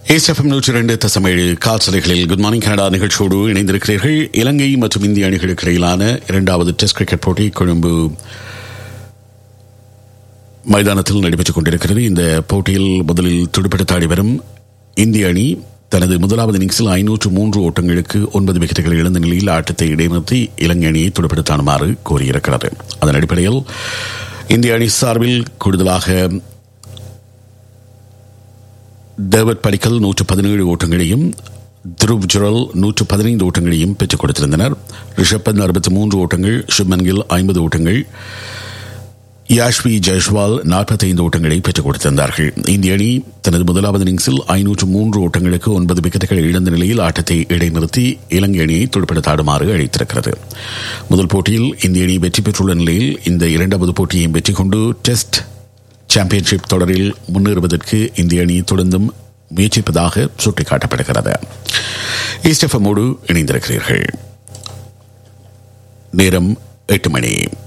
ஏசெஃப்எம் நூற்றி இரண்டு தசமேழு கால்சலைகளில் குட் மார்னிங் கனடா நிகழ்ச்சியோடு இணைந்திருக்கிறீர்கள் இலங்கை மற்றும் இந்திய அணிகளுக்கு இடையிலான இரண்டாவது டெஸ்ட் கிரிக்கெட் போட்டி கொழும்பு மைதானத்தில் நடைபெற்றுக் கொண்டிருக்கிறது இந்த போட்டியில் முதலில் துடுப்படுத்தாடி வரும் இந்திய அணி தனது முதலாவது இன்னிங்ஸில் ஐநூற்று மூன்று ஓட்டங்களுக்கு ஒன்பது விக்கெட்டுகள் இழந்த நிலையில் ஆட்டத்தை இடைநிறுத்தி இலங்கை அணியை துடுப்படுத்தானுமாறு கோரியிருக்கிறது அதன் அடிப்படையில் இந்திய அணி சார்பில் கூடுதலாக டேவிட் படிக்கல் நூற்று பதினேழு ஓட்டங்களையும் துருவ் ஜுரல் நூற்று பதினைந்து ஓட்டங்களையும் பெற்றுக் கொடுத்திருந்தனர் ரிஷப் பந்த் அறுபத்தி மூன்று ஓட்டங்கள் சுப்மன் கில் ஐம்பது ஓட்டங்கள் யாஷ்வி ஜெய்ஷ்வால் நாற்பத்தைந்து ஓட்டங்களை பெற்றுக் கொடுத்திருந்தார்கள் இந்திய அணி தனது முதலாவது இன்னிங்ஸில் ஐநூற்று மூன்று ஓட்டங்களுக்கு ஒன்பது விக்கெட்டுகள் இழந்த நிலையில் ஆட்டத்தை இடைநிறுத்தி இலங்கை அணியை துடுப்படுத்தாடுமாறு அழைத்திருக்கிறது முதல் போட்டியில் இந்திய அணி வெற்றி பெற்றுள்ள நிலையில் இந்த இரண்டாவது போட்டியையும் வெற்றி கொண்டு டெஸ்ட் சாம்பியன்ஷிப் தொடரில் முன்னேறுவதற்கு இந்திய அணி தொடர்ந்தும் முயற்சிப்பதாக சுட்டிக்காட்டப்படுகிறது ஈஸ்டெஃபமோடு இணைந்திருக்கிறீர்கள் நேரம் எட்டு மணி